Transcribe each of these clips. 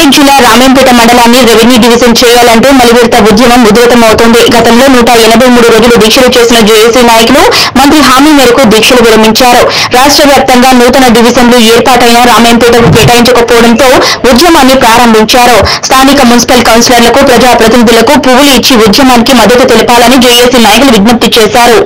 మెదక్ జిల్లా రామేంపేట మండలాన్ని revenue division చేయాలంటూ మలివిడత ఉద్యమం ఉధృతమవుతోంది గతంలో నూట ఎనభై మూడు రోజులు దీక్షలు చేసిన జేఏసీ నాయకులు మంత్రి హామీ మేరకు దీక్షలు విరమించారు రాష్ట్ర వ్యాప్తంగా నూతన డివిజన్లు ఏర్పాటైన రామేంపేటకు కేటాయించకపోవడంతో ఉద్యమాన్ని ప్రారంభించారు స్థానిక మున్సిపల్ కౌన్సిలర్లకు ప్రజాప్రతినిధులకు పువ్వులు ఇచ్చి ఉద్యమానికి మద్దతు తెలపాలని జేఏసీ నాయకులు విజ్ఞప్తి చేశారు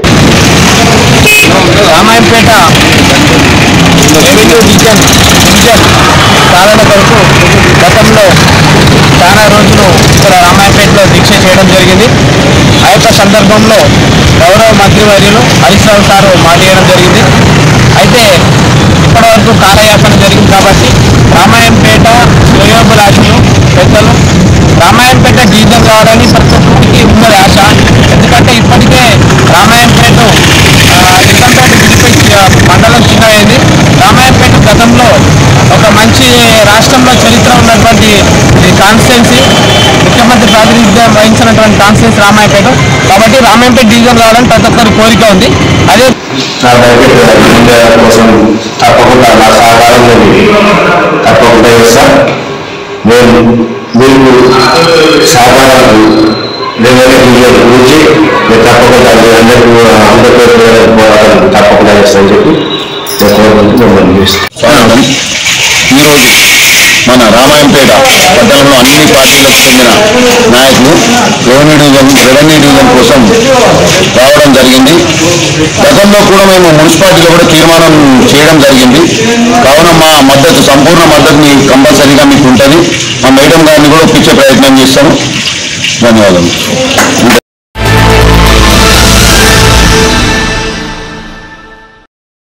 రామాయంపేట రెవెన్యూ డివిజన్ డివిజన్ పాలన కొరకు గతంలో చాలా రోజులు ఇక్కడ రామాయంపేటలో దీక్ష చేయడం జరిగింది ఆ యొక్క సందర్భంలో గౌరవ మంత్రివర్యులు హరీష్ రావు సారు మాట్లాడడం జరిగింది అయితే ఇప్పటివరకు కాలయాపన జరిగింది కాబట్టి రామాయంపేట శ్రేయోభిలాషులు పెద్దలు రామాయంపేట డివిజన్ కావాలని ప్రతి ఒక్కరికి ఉన్నది ఆశ ఎందుకంటే ఇప్పటికే రామాయంపేట ఆ, నిజాంపేట విడిపోయి ఆ, మండలం చిన్నమైంది రామాయంపేట గతంలో ఒక మంచి రాష్ట్రంలో చరిత్ర ఉన్నటువంటి కాన్స్టిట్యున్సీ ముఖ్యమంత్రి ప్రాతినిధ్యం వహించినటువంటి కాన్స్టిట్యున్సీ రామాయంపేట కాబట్టి రామాయంపేట డివిజన్ కావాలని ప్రతి ఒక్కరి కోరిక ఉంది అదే నా భవిష్యత్తు ముందే కోసం తప్పకుండా నా సహకారం నేను తప్పకుండా చేస్తా నేను మీకు సహకారం లేదని గురించి నేను తప్పకుండా మీ అందరికీ అందరికీ పోరాటం తప్పకుండా చేస్తానని చెప్పి నేను కోరుకుంటూ మిమ్మల్ని చేస్తాను ఈరోజు మన రామాయంపేట పట్టణంలో అన్ని పార్టీలకు చెందిన నాయకులు రెవెన్యూ డివిజన్ రెవెన్యూ డివిజన్ కోసం రావడం జరిగింది గతంలో కూడా మేము మున్సిపాలిటీలో కూడా తీర్మానం చేయడం జరిగింది కావున మా మద్దతు సంపూర్ణ మద్దతు మీ కంపల్సరీగా మీకు ఉంటుంది మా మేడం గారిని కూడా ఒప్పించే ప్రయత్నం చేస్తాము ధన్యవాదాలు